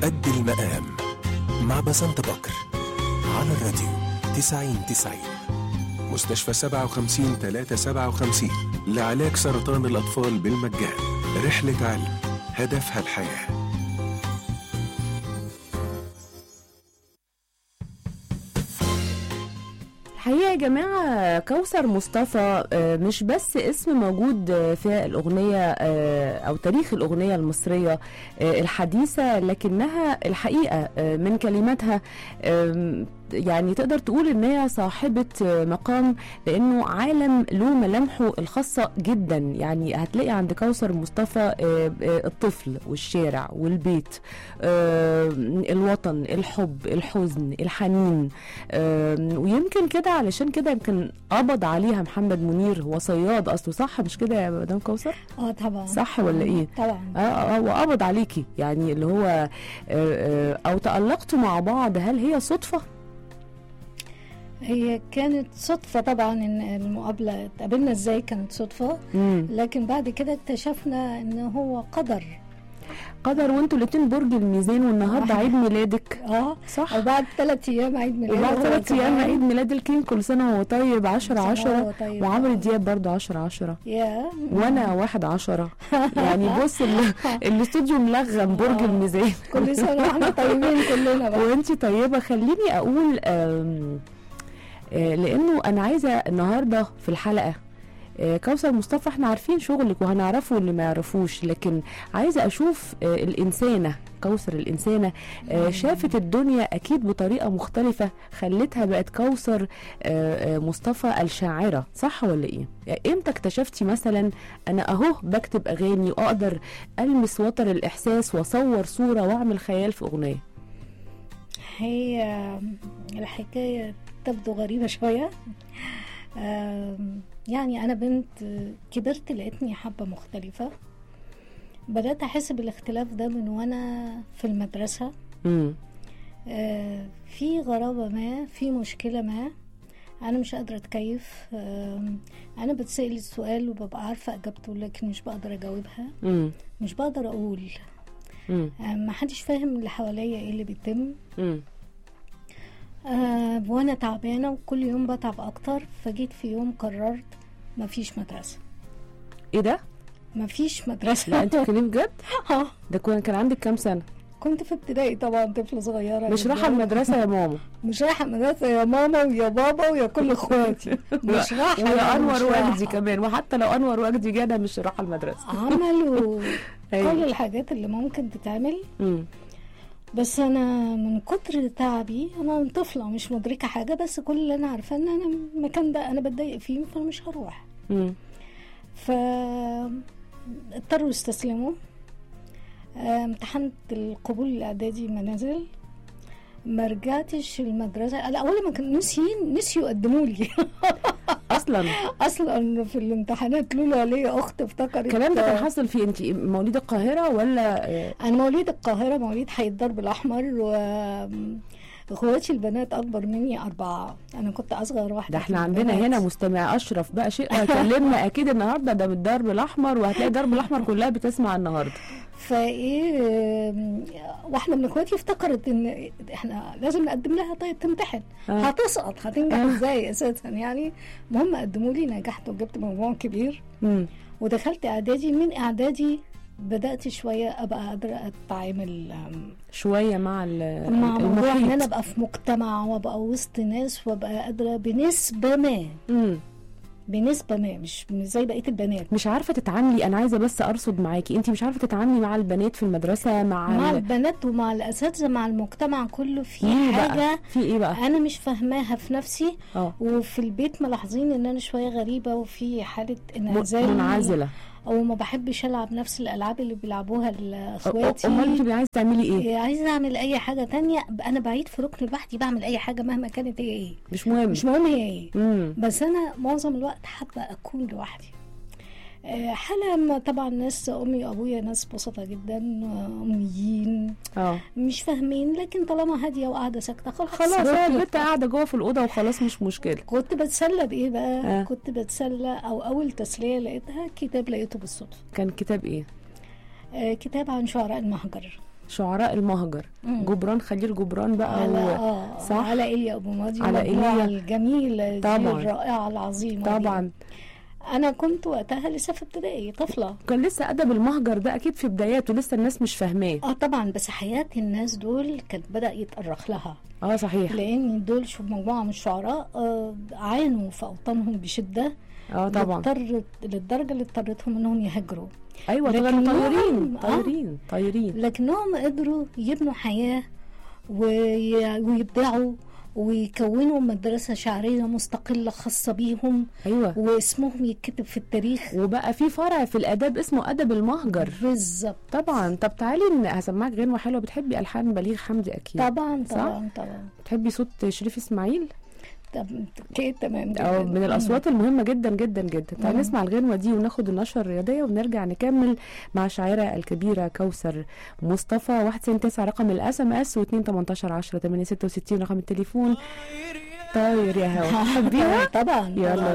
قد المقام مع بسنت بكر على الراديو 90 90 مستشفى 57 357 لعلاج سرطان الأطفال بالمجان رحلة علم هدفها الحياه الحقيقة يا جماعة كوثر مصطفى آه، مش بس اسم موجود آه، في الأغنية آه، أو تاريخ الأغنية المصرية آه، الحديثة لكنها الحقيقة آه، من كلماتها آم، يعني تقدر تقول ان هي صاحبة آه، مقام لانه عالم له ملامحه الخاصة جدا يعني هتلاقي عند كوثر مصطفى آه، آه، الطفل والشارع والبيت آه، الوطن الحب الحزن الحنين آم، ويمكن كده علشان كده يمكن قبض عليها محمد منير هو صياد اصله صح مش كده يا مدام كوثر اه طبعا صح ولا ايه طبعا اه اه وقبض عليكي يعني اللي هو آه، آه، او تألقتوا مع بعض هل هي صدفة هي كانت صدفة طبعا ان المقابلة اتقابلنا ازاي كانت صدفة مم. لكن بعد كده اكتشفنا ان هو قدر قدر وانتوا الاتنين برج الميزان والنهارده آه. عيد ميلادك اه صح وبعد ثلاث ايام عيد ميلاد وبعد هو ثلاث ايام كمان. عيد ميلاد الكين كل سنة وهو طيب عشرة سنة عشرة وهو طيب. وعمرو دياب برضو عشرة عشرة يا وانا واحد عشرة يعني بص ال- الاستوديو ملغم برج آه. الميزان كل سنة واحنا طيبين كلنا بقى وانتي طيبة خليني اقول آم، آه، لانه انا عايزة النهاردة في الحلقة آه، كوثر مصطفى احنا عارفين شغلك وهنعرفه اللي ما يعرفوش لكن عايزة اشوف آه، الانسانة كوثر الانسانة آه، شافت الدنيا اكيد بطريقة مختلفة خلتها بقت كوثر آه، آه، مصطفى الشاعرة صح ولا ايه يعني امتى اكتشفتي مثلا انا اهو بكتب اغاني واقدر المس وتر الاحساس واصور صورة واعمل خيال في اغنية هي الحكاية تبدو غريبة شوية آم، يعني أنا بنت كبرت لقيتني حبة مختلفة بدأت أحس بالاختلاف ده من وأنا في المدرسة امم آه، في غرابة ما في مشكلة ما أنا مش قادرة أتكيف آم، أنا بتسأل السؤال وببقى عارفة إجابته لكن مش بقدر أجاوبها امم مش بقدر أقول امم آم، محدش فاهم اللي حواليا إيه اللي بيتم امم آه وانا تعبانه وكل يوم بتعب اكتر فجيت في يوم قررت مفيش مدرسه ايه ده مفيش مدرسه لا انت بتتكلمي بجد آه، ده كان كان عندك كام سنه كنت في ابتدائي طبعا طفله صغيره مش جداً. رايحه المدرسه يا ماما مش رايحه المدرسه يا ماما ويا بابا ويا كل اخواتي مش رايحه ويا أنا مش انور رايحة. وجدي كمان وحتى لو انور وجدي جه انا مش رايحه المدرسه عملوا أيوة. كل الحاجات اللي ممكن تتعمل امم بس انا من كتر تعبي انا طفله مش مدركه حاجه بس كل اللي انا عارفاه ان انا المكان ده انا بتضايق فيه فانا مش هروح امم ف اضطروا يستسلموا آه، امتحنت القبول الاعدادي ما نزل ما رجعتش المدرسه لا اولا ما كانوا نسيين نسيوا يقدموا لي اصلا اصلا في الامتحانات لولا ليا اخت افتكرت الكلام ده كان حاصل في انت مواليد القاهره ولا آه، انا مواليد القاهره مواليد حي الدرب الاحمر و اخواتي البنات اكبر مني اربعه انا كنت اصغر واحده ده في احنا عندنا البنات. هنا مستمع اشرف بقى شيء هيكلمنا اكيد النهارده ده بالدرب الاحمر وهتلاقي الدرب الاحمر كلها بتسمع النهارده فايه آم، واحده من اخواتي افتكرت ان احنا لازم نقدم لها طيب تمتحن آه. هتسقط هتنجح آه. ازاي اساسا يعني المهم قدموا لي نجحت وجبت مجموع كبير امم ودخلت اعدادي من اعدادي بدات شويه ابقى قادره اتعامل آم، شويه مع ال- مع موضوع ان انا المحيط ابقى في مجتمع وابقى وسط ناس وابقى قادره بنسبه ما امم بنسبه ما مش مش زي بقيه البنات مش عارفه تتعاملي انا عايزه بس ارصد معاكي انت مش عارفه تتعاملي مع البنات في المدرسه مع, مع ال- البنات ومع الاساتذه مع المجتمع كله في ايه حاجه بقى في ايه بقى انا مش فاهماها في نفسي اه وفي البيت ملاحظين ان انا شويه غريبه وفي حاله م- انعزال منعزله او ما بحبش العب نفس الالعاب اللي بيلعبوها اخواتي امال بتبقي عايزه تعملي ايه عايزه اعمل اي حاجه تانية انا بعيد في ركن لوحدي بعمل اي حاجه مهما كانت هي ايه مش مهم مش مهم هي ايه امم بس انا معظم الوقت حابه اكون لوحدي آه، حالة ما طبعا ناس امي وابويا ناس بسطة جدا آه، اميين اه مش فاهمين لكن طالما هاديه وقاعده ساكته خلاص خلاص هي البنت قاعده جوه في الاوضه وخلاص مش مشكله كنت بتسلى بايه بقى آه. آه. كنت بتسلى او اول تسليه لقيتها كتاب لقيته بالصدفه كان كتاب ايه آه كتاب عن شعراء المهجر شعراء المهجر مم. جبران خليل جبران بقى على و... اه صح؟ على ايليا ابو ماضي على المجموعة إيليا. الجميله دي طبعاً. الرائعه العظيمه دي. طبعا انا كنت وقتها لسه في ابتدائي طفله كان لسه ادب المهجر ده اكيد في بداياته لسه الناس مش فاهماه اه طبعا بس حياه الناس دول كانت بدا يتأرخ لها اه صحيح لان دول شوف مجموعه من الشعراء آه عانوا في اوطانهم بشده اه طبعا اضطرت للدرجه اللي اضطرتهم انهم يهاجروا ايوه لكن كانوا هم- طايرين آه. طايرين طايرين لكنهم قدروا يبنوا حياه وي- ويبدعوا ويكونوا مدرسه شعريه مستقله خاصه بيهم ايوه واسمهم يتكتب في التاريخ وبقى في فرع في الاداب اسمه ادب المهجر بالظبط طبعا طب تعالي ن- هسمعك غنوه حلوه بتحبي الحان بليغ حمدي اكيد طبعا صح؟ طبعا طبعا بتحبي صوت شريف اسماعيل طب اوكي تمام جدا او من الاصوات المهمه جدا جدا جدا تعالي مم. نسمع الغنوه دي وناخد النشره الرياضيه ونرجع نكمل مع الشاعره الكبيره كوثر مصطفى 199 رقم الاس ام اس و2 18 10 866 رقم التليفون طاير يا هوا تحبيها طبعا يلا طبعا